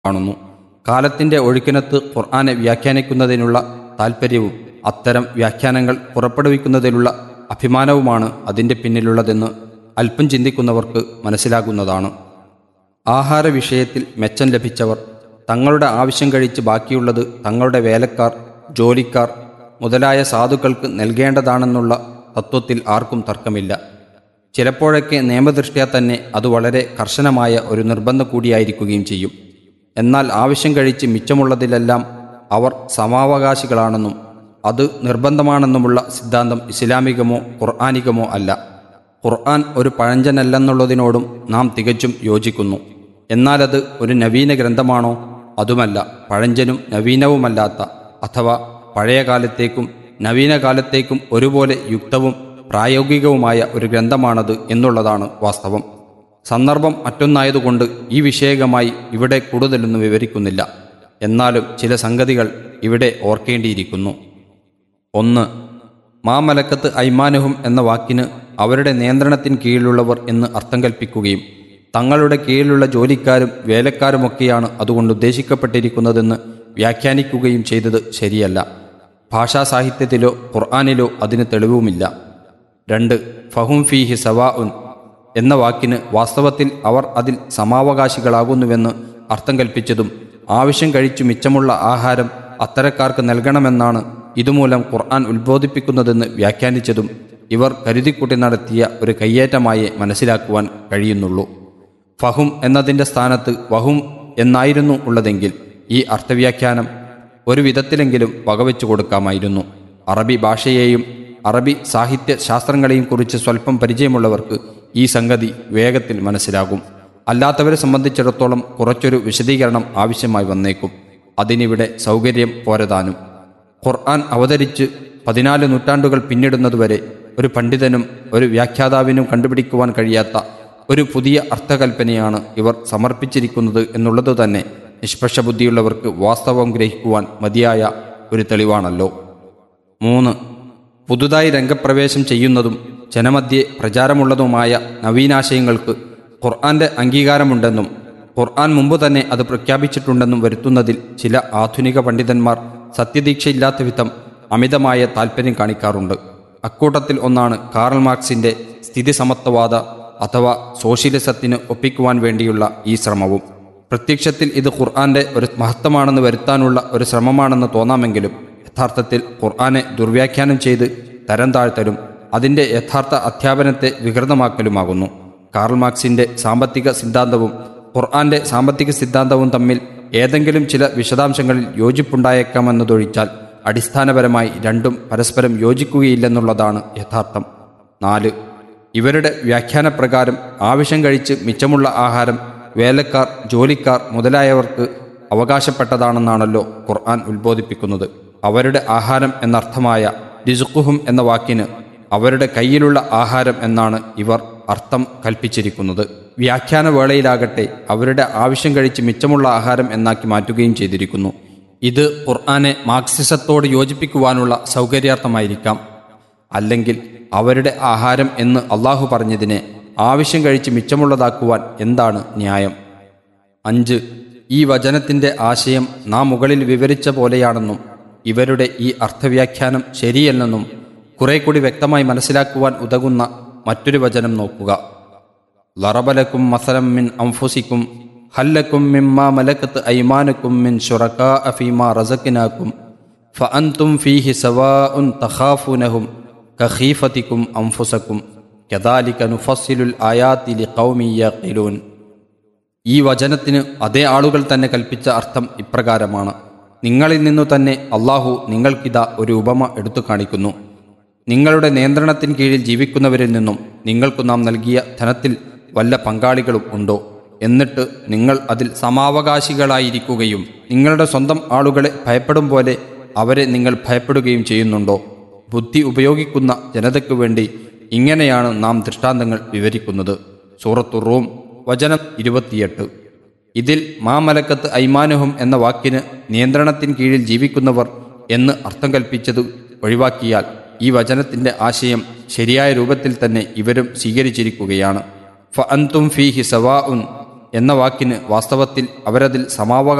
കാണുന്നു കാലത്തിന്റെ ഒഴുക്കിനത്ത് ഖുർആനെ വ്യാഖ്യാനിക്കുന്നതിനുള്ള താൽപ്പര്യവും അത്തരം വ്യാഖ്യാനങ്ങൾ പുറപ്പെടുവിക്കുന്നതിലുള്ള അഭിമാനവുമാണ് അതിൻ്റെ പിന്നിലുള്ളതെന്ന് അല്പം ചിന്തിക്കുന്നവർക്ക് മനസ്സിലാകുന്നതാണ് ആഹാര വിഷയത്തിൽ മെച്ചം ലഭിച്ചവർ തങ്ങളുടെ ആവശ്യം കഴിച്ച് ബാക്കിയുള്ളത് തങ്ങളുടെ വേലക്കാർ ജോലിക്കാർ മുതലായ സാധുക്കൾക്ക് നൽകേണ്ടതാണെന്നുള്ള തത്വത്തിൽ ആർക്കും തർക്കമില്ല ചിലപ്പോഴൊക്കെ നിയമദൃഷ്ട്യാ തന്നെ അത് വളരെ കർശനമായ ഒരു നിർബന്ധം കൂടിയായിരിക്കുകയും ചെയ്യും എന്നാൽ ആവശ്യം കഴിച്ച് മിച്ചമുള്ളതിലെല്ലാം അവർ സമാവകാശികളാണെന്നും അത് നിർബന്ധമാണെന്നുമുള്ള സിദ്ധാന്തം ഇസ്ലാമികമോ ഖുർആാനികമോ അല്ല ഖുർആൻ ഒരു പഴഞ്ചനല്ലെന്നുള്ളതിനോടും നാം തികച്ചും യോജിക്കുന്നു എന്നാലത് ഒരു നവീന ഗ്രന്ഥമാണോ അതുമല്ല പഴഞ്ചനും നവീനവുമല്ലാത്ത അഥവാ പഴയ കാലത്തേക്കും നവീന കാലത്തേക്കും ഒരുപോലെ യുക്തവും പ്രായോഗികവുമായ ഒരു ഗ്രന്ഥമാണത് എന്നുള്ളതാണ് വാസ്തവം സന്ദർഭം മറ്റൊന്നായതുകൊണ്ട് ഈ വിഷയകമായി ഇവിടെ കൂടുതലൊന്നും വിവരിക്കുന്നില്ല എന്നാലും ചില സംഗതികൾ ഇവിടെ ഓർക്കേണ്ടിയിരിക്കുന്നു ഒന്ന് മാമലക്കത്ത് ഐമാനുഹും എന്ന വാക്കിന് അവരുടെ നിയന്ത്രണത്തിന് കീഴിലുള്ളവർ എന്ന് അർത്ഥം കൽപ്പിക്കുകയും തങ്ങളുടെ കീഴിലുള്ള ജോലിക്കാരും വേലക്കാരുമൊക്കെയാണ് അതുകൊണ്ട് ഉദ്ദേശിക്കപ്പെട്ടിരിക്കുന്നതെന്ന് വ്യാഖ്യാനിക്കുകയും ചെയ്തത് ശരിയല്ല ഭാഷാ സാഹിത്യത്തിലോ ഖുർആാനിലോ അതിന് തെളിവുമില്ല രണ്ട് ഫഹും ഫീഹി സവാ ഉൻ എന്ന വാക്കിന് വാസ്തവത്തിൽ അവർ അതിൽ സമാവകാശികളാകുന്നുവെന്ന് അർത്ഥം കൽപ്പിച്ചതും ആവശ്യം കഴിച്ചു മിച്ചമുള്ള ആഹാരം അത്തരക്കാർക്ക് നൽകണമെന്നാണ് ഇതുമൂലം ഖുർആൻ ഉത്ബോധിപ്പിക്കുന്നതെന്ന് വ്യാഖ്യാനിച്ചതും ഇവർ കരുതിക്കൂട്ടി നടത്തിയ ഒരു കയ്യേറ്റമായേ മനസ്സിലാക്കുവാൻ കഴിയുന്നുള്ളൂ ഫഹും എന്നതിൻ്റെ സ്ഥാനത്ത് വഹും എന്നായിരുന്നു ഉള്ളതെങ്കിൽ ഈ അർത്ഥവ്യാഖ്യാനം ഒരു വിധത്തിലെങ്കിലും വകവെച്ചു കൊടുക്കാമായിരുന്നു അറബി ഭാഷയെയും അറബി സാഹിത്യ ശാസ്ത്രങ്ങളെയും കുറിച്ച് സ്വല്പം പരിചയമുള്ളവർക്ക് ഈ സംഗതി വേഗത്തിൽ മനസ്സിലാകും അല്ലാത്തവരെ സംബന്ധിച്ചിടത്തോളം കുറച്ചൊരു വിശദീകരണം ആവശ്യമായി വന്നേക്കും അതിനിവിടെ സൗകര്യം പോരതാനും ഖുർആൻ അവതരിച്ച് പതിനാല് നൂറ്റാണ്ടുകൾ പിന്നിടുന്നതുവരെ ഒരു പണ്ഡിതനും ഒരു വ്യാഖ്യാതാവിനും കണ്ടുപിടിക്കുവാൻ കഴിയാത്ത ഒരു പുതിയ അർത്ഥകൽപ്പനയാണ് ഇവർ സമർപ്പിച്ചിരിക്കുന്നത് എന്നുള്ളത് തന്നെ നിഷ്പക്ഷ ബുദ്ധിയുള്ളവർക്ക് വാസ്തവം ഗ്രഹിക്കുവാൻ മതിയായ ഒരു തെളിവാണല്ലോ മൂന്ന് പുതുതായി രംഗപ്രവേശം ചെയ്യുന്നതും ജനമധ്യേ പ്രചാരമുള്ളതുമായ നവീനാശയങ്ങൾക്ക് ഖുർആന്റെ അംഗീകാരമുണ്ടെന്നും ഖുർആൻ മുമ്പ് തന്നെ അത് പ്രഖ്യാപിച്ചിട്ടുണ്ടെന്നും വരുത്തുന്നതിൽ ചില ആധുനിക പണ്ഡിതന്മാർ സത്യദീക്ഷയില്ലാത്ത വിധം അമിതമായ താൽപ്പര്യം കാണിക്കാറുണ്ട് അക്കൂട്ടത്തിൽ ഒന്നാണ് കാറൽ മാർക്സിന്റെ സ്ഥിതിസമത്വവാദ അഥവാ സോഷ്യലിസത്തിന് ഒപ്പിക്കുവാൻ വേണ്ടിയുള്ള ഈ ശ്രമവും പ്രത്യക്ഷത്തിൽ ഇത് ഖുർആന്റെ ഒരു മഹത്വമാണെന്ന് വരുത്താനുള്ള ഒരു ശ്രമമാണെന്ന് തോന്നാമെങ്കിലും യഥാർത്ഥത്തിൽ ഖുർആനെ ദുർവ്യാഖ്യാനം ചെയ്ത് തരം താഴ്ത്തലും അതിൻ്റെ യഥാർത്ഥ അധ്യാപനത്തെ വികൃതമാക്കലുമാകുന്നു കാർൽ മാർക്സിന്റെ സാമ്പത്തിക സിദ്ധാന്തവും ഖുർആന്റെ സാമ്പത്തിക സിദ്ധാന്തവും തമ്മിൽ ഏതെങ്കിലും ചില വിശദാംശങ്ങളിൽ യോജിപ്പുണ്ടായേക്കാമെന്നതൊഴിച്ചാൽ അടിസ്ഥാനപരമായി രണ്ടും പരസ്പരം യോജിക്കുകയില്ലെന്നുള്ളതാണ് യഥാർത്ഥം നാല് ഇവരുടെ വ്യാഖ്യാനപ്രകാരം ആവശ്യം കഴിച്ച് മിച്ചമുള്ള ആഹാരം വേലക്കാർ ജോലിക്കാർ മുതലായവർക്ക് അവകാശപ്പെട്ടതാണെന്നാണല്ലോ ഖുർആൻ ഉത്ബോധിപ്പിക്കുന്നത് അവരുടെ ആഹാരം എന്നർത്ഥമായ രിസുഖുഹും എന്ന വാക്കിന് അവരുടെ കയ്യിലുള്ള ആഹാരം എന്നാണ് ഇവർ അർത്ഥം കൽപ്പിച്ചിരിക്കുന്നത് വ്യാഖ്യാന വേളയിലാകട്ടെ അവരുടെ ആവശ്യം കഴിച്ച് മിച്ചമുള്ള ആഹാരം എന്നാക്കി മാറ്റുകയും ചെയ്തിരിക്കുന്നു ഇത് ഖുർആനെ മാർക്സിസത്തോട് യോജിപ്പിക്കുവാനുള്ള സൗകര്യാർത്ഥമായിരിക്കാം അല്ലെങ്കിൽ അവരുടെ ആഹാരം എന്ന് അള്ളാഹു പറഞ്ഞതിനെ ആവശ്യം കഴിച്ച് മിച്ചമുള്ളതാക്കുവാൻ എന്താണ് ന്യായം അഞ്ച് ഈ വചനത്തിന്റെ ആശയം നാം മുകളിൽ വിവരിച്ച പോലെയാണെന്നും ഇവരുടെ ഈ അർത്ഥവ്യാഖ്യാനം ശരിയല്ലെന്നും കുറെ കൂടി വ്യക്തമായി മനസ്സിലാക്കുവാൻ ഉതകുന്ന മറ്റൊരു വചനം നോക്കുക ലറബലക്കും മസലം മിൻ അംഫുസിക്കും ഹല്ലക്കും മിമ്മ മലക്കത്ത് ഐമാനക്കും മിൻ ഷുറക്കാ അഫീമ റസക്കിനാക്കും ഫഅൻതും ഫീഹി സവാഉൻ തഖാഫുനഹും കഖീഫത്തിക്കും അംഫുസക്കും കദാലിക നുഫസ്സിലുൽ ആയാത്തി ലിഖൗമി യഖിലൂൻ ഈ വചനത്തിന് അതേ ആളുകൾ തന്നെ കൽപ്പിച്ച അർത്ഥം ഇപ്രകാരമാണ് നിങ്ങളിൽ നിന്നു തന്നെ അള്ളാഹു നിങ്ങൾക്കിതാ ഒരു ഉപമ എടുത്തു കാണിക്കുന്നു നിങ്ങളുടെ നിയന്ത്രണത്തിന് കീഴിൽ ജീവിക്കുന്നവരിൽ നിന്നും നിങ്ങൾക്കു നാം നൽകിയ ധനത്തിൽ വല്ല പങ്കാളികളും ഉണ്ടോ എന്നിട്ട് നിങ്ങൾ അതിൽ സമാവകാശികളായിരിക്കുകയും നിങ്ങളുടെ സ്വന്തം ആളുകളെ ഭയപ്പെടും പോലെ അവരെ നിങ്ങൾ ഭയപ്പെടുകയും ചെയ്യുന്നുണ്ടോ ബുദ്ധി ഉപയോഗിക്കുന്ന ജനതയ്ക്കു വേണ്ടി ഇങ്ങനെയാണ് നാം ദൃഷ്ടാന്തങ്ങൾ വിവരിക്കുന്നത് സൂറത്തു റൂം വചനം ഇരുപത്തിയെട്ട് ഇതിൽ മാമലക്കത്ത് ഐമാനുഹും എന്ന വാക്കിന് നിയന്ത്രണത്തിന് കീഴിൽ ജീവിക്കുന്നവർ എന്ന് അർത്ഥം കൽപ്പിച്ചത് ഒഴിവാക്കിയാൽ ഈ വചനത്തിന്റെ ആശയം ശരിയായ രൂപത്തിൽ തന്നെ ഇവരും സ്വീകരിച്ചിരിക്കുകയാണ് ഫ അൻതും ഫീഹി സവാ ഉൻ എന്ന വാക്കിന് വാസ്തവത്തിൽ അവരതിൽ സമാവകാശം